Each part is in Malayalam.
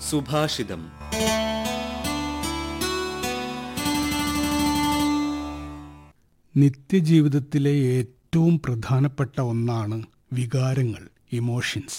സുഭാഷിതം നിത്യജീവിതത്തിലെ ഏറ്റവും പ്രധാനപ്പെട്ട ഒന്നാണ് വികാരങ്ങൾ ഇമോഷൻസ്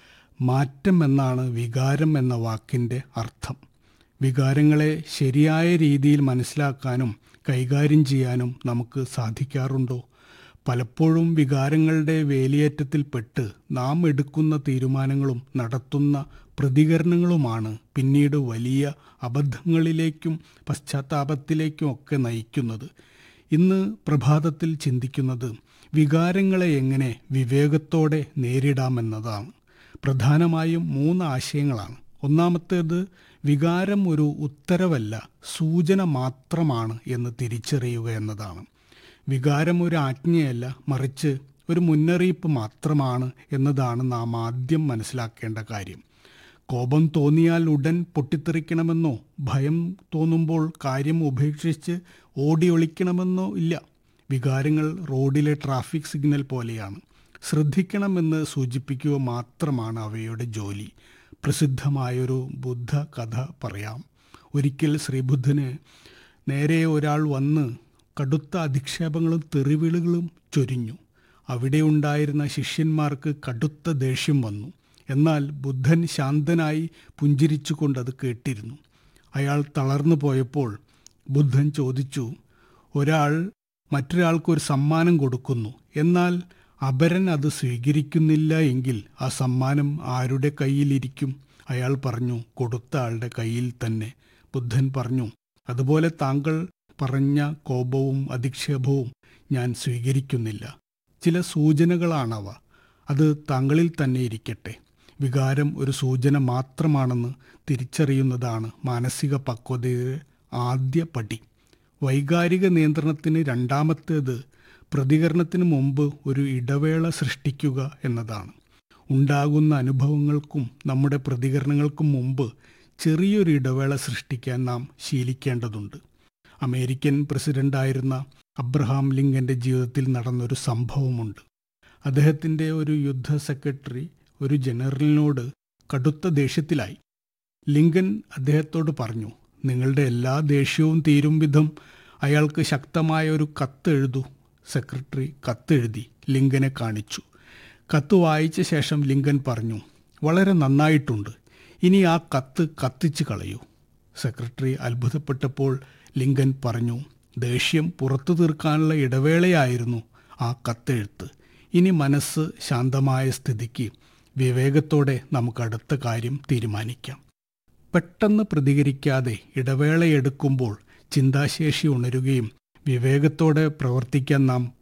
മാറ്റം എന്നാണ് വികാരം എന്ന വാക്കിൻ്റെ അർത്ഥം വികാരങ്ങളെ ശരിയായ രീതിയിൽ മനസ്സിലാക്കാനും കൈകാര്യം ചെയ്യാനും നമുക്ക് സാധിക്കാറുണ്ടോ പലപ്പോഴും വികാരങ്ങളുടെ വേലിയേറ്റത്തിൽപ്പെട്ട് നാം എടുക്കുന്ന തീരുമാനങ്ങളും നടത്തുന്ന പ്രതികരണങ്ങളുമാണ് പിന്നീട് വലിയ അബദ്ധങ്ങളിലേക്കും പശ്ചാത്താപത്തിലേക്കും ഒക്കെ നയിക്കുന്നത് ഇന്ന് പ്രഭാതത്തിൽ ചിന്തിക്കുന്നത് വികാരങ്ങളെ എങ്ങനെ വിവേകത്തോടെ നേരിടാമെന്നതാണ് പ്രധാനമായും മൂന്ന് ആശയങ്ങളാണ് ഒന്നാമത്തേത് വികാരം ഒരു ഉത്തരവല്ല സൂചന മാത്രമാണ് എന്ന് തിരിച്ചറിയുക എന്നതാണ് വികാരം ഒരു ആജ്ഞയല്ല മറിച്ച് ഒരു മുന്നറിയിപ്പ് മാത്രമാണ് എന്നതാണ് നാം ആദ്യം മനസ്സിലാക്കേണ്ട കാര്യം കോപം തോന്നിയാൽ ഉടൻ പൊട്ടിത്തെറിക്കണമെന്നോ ഭയം തോന്നുമ്പോൾ കാര്യം ഉപേക്ഷിച്ച് ഓടി ഒളിക്കണമെന്നോ ഇല്ല വികാരങ്ങൾ റോഡിലെ ട്രാഫിക് സിഗ്നൽ പോലെയാണ് ശ്രദ്ധിക്കണമെന്ന് സൂചിപ്പിക്കുക മാത്രമാണ് അവയുടെ ജോലി പ്രസിദ്ധമായൊരു ബുദ്ധ കഥ പറയാം ഒരിക്കൽ ശ്രീബുദ്ധന് നേരെ ഒരാൾ വന്ന് കടുത്ത അധിക്ഷേപങ്ങളും തെറിവിളികളും ചൊരിഞ്ഞു അവിടെ ഉണ്ടായിരുന്ന ശിഷ്യന്മാർക്ക് കടുത്ത ദേഷ്യം വന്നു എന്നാൽ ബുദ്ധൻ ശാന്തനായി പുഞ്ചിരിച്ചുകൊണ്ട് അത് കേട്ടിരുന്നു അയാൾ തളർന്നു പോയപ്പോൾ ബുദ്ധൻ ചോദിച്ചു ഒരാൾ മറ്റൊരാൾക്കൊരു സമ്മാനം കൊടുക്കുന്നു എന്നാൽ അപരൻ അത് സ്വീകരിക്കുന്നില്ല എങ്കിൽ ആ സമ്മാനം ആരുടെ കയ്യിലിരിക്കും അയാൾ പറഞ്ഞു കൊടുത്ത ആളുടെ കയ്യിൽ തന്നെ ബുദ്ധൻ പറഞ്ഞു അതുപോലെ താങ്കൾ പറഞ്ഞ കോപവും അധിക്ഷേപവും ഞാൻ സ്വീകരിക്കുന്നില്ല ചില സൂചനകളാണവ അത് താങ്കളിൽ തന്നെ ഇരിക്കട്ടെ വികാരം ഒരു സൂചന മാത്രമാണെന്ന് തിരിച്ചറിയുന്നതാണ് മാനസിക പക്വതയുടെ ആദ്യ പടി വൈകാരിക നിയന്ത്രണത്തിന് രണ്ടാമത്തേത് പ്രതികരണത്തിന് മുമ്പ് ഒരു ഇടവേള സൃഷ്ടിക്കുക എന്നതാണ് ഉണ്ടാകുന്ന അനുഭവങ്ങൾക്കും നമ്മുടെ പ്രതികരണങ്ങൾക്കും മുമ്പ് ചെറിയൊരു ഇടവേള സൃഷ്ടിക്കാൻ നാം ശീലിക്കേണ്ടതുണ്ട് അമേരിക്കൻ പ്രസിഡന്റായിരുന്ന അബ്രഹാം ലിങ്കന്റെ ജീവിതത്തിൽ നടന്നൊരു സംഭവമുണ്ട് അദ്ദേഹത്തിൻ്റെ ഒരു യുദ്ധ സെക്രട്ടറി ഒരു ജനറലിനോട് കടുത്ത ദേഷ്യത്തിലായി ലിങ്കൻ അദ്ദേഹത്തോട് പറഞ്ഞു നിങ്ങളുടെ എല്ലാ ദേഷ്യവും തീരും വിധം അയാൾക്ക് ശക്തമായ ഒരു കത്ത് എഴുതൂ സെക്രട്ടറി കത്തെഴുതി ലിങ്കനെ കാണിച്ചു കത്ത് വായിച്ച ശേഷം ലിങ്കൻ പറഞ്ഞു വളരെ നന്നായിട്ടുണ്ട് ഇനി ആ കത്ത് കത്തിച്ച് കളയൂ സെക്രട്ടറി അത്ഭുതപ്പെട്ടപ്പോൾ ലിങ്കൻ പറഞ്ഞു ദേഷ്യം പുറത്തു തീർക്കാനുള്ള ഇടവേളയായിരുന്നു ആ കത്തെഴുത്ത് ഇനി മനസ്സ് ശാന്തമായ സ്ഥിതിക്ക് വിവേകത്തോടെ നമുക്ക് അടുത്ത കാര്യം തീരുമാനിക്കാം പെട്ടെന്ന് പ്രതികരിക്കാതെ ഇടവേളയെടുക്കുമ്പോൾ ചിന്താശേഷി ഉണരുകയും വിവേകത്തോടെ പ്രവർത്തിക്കാൻ നാം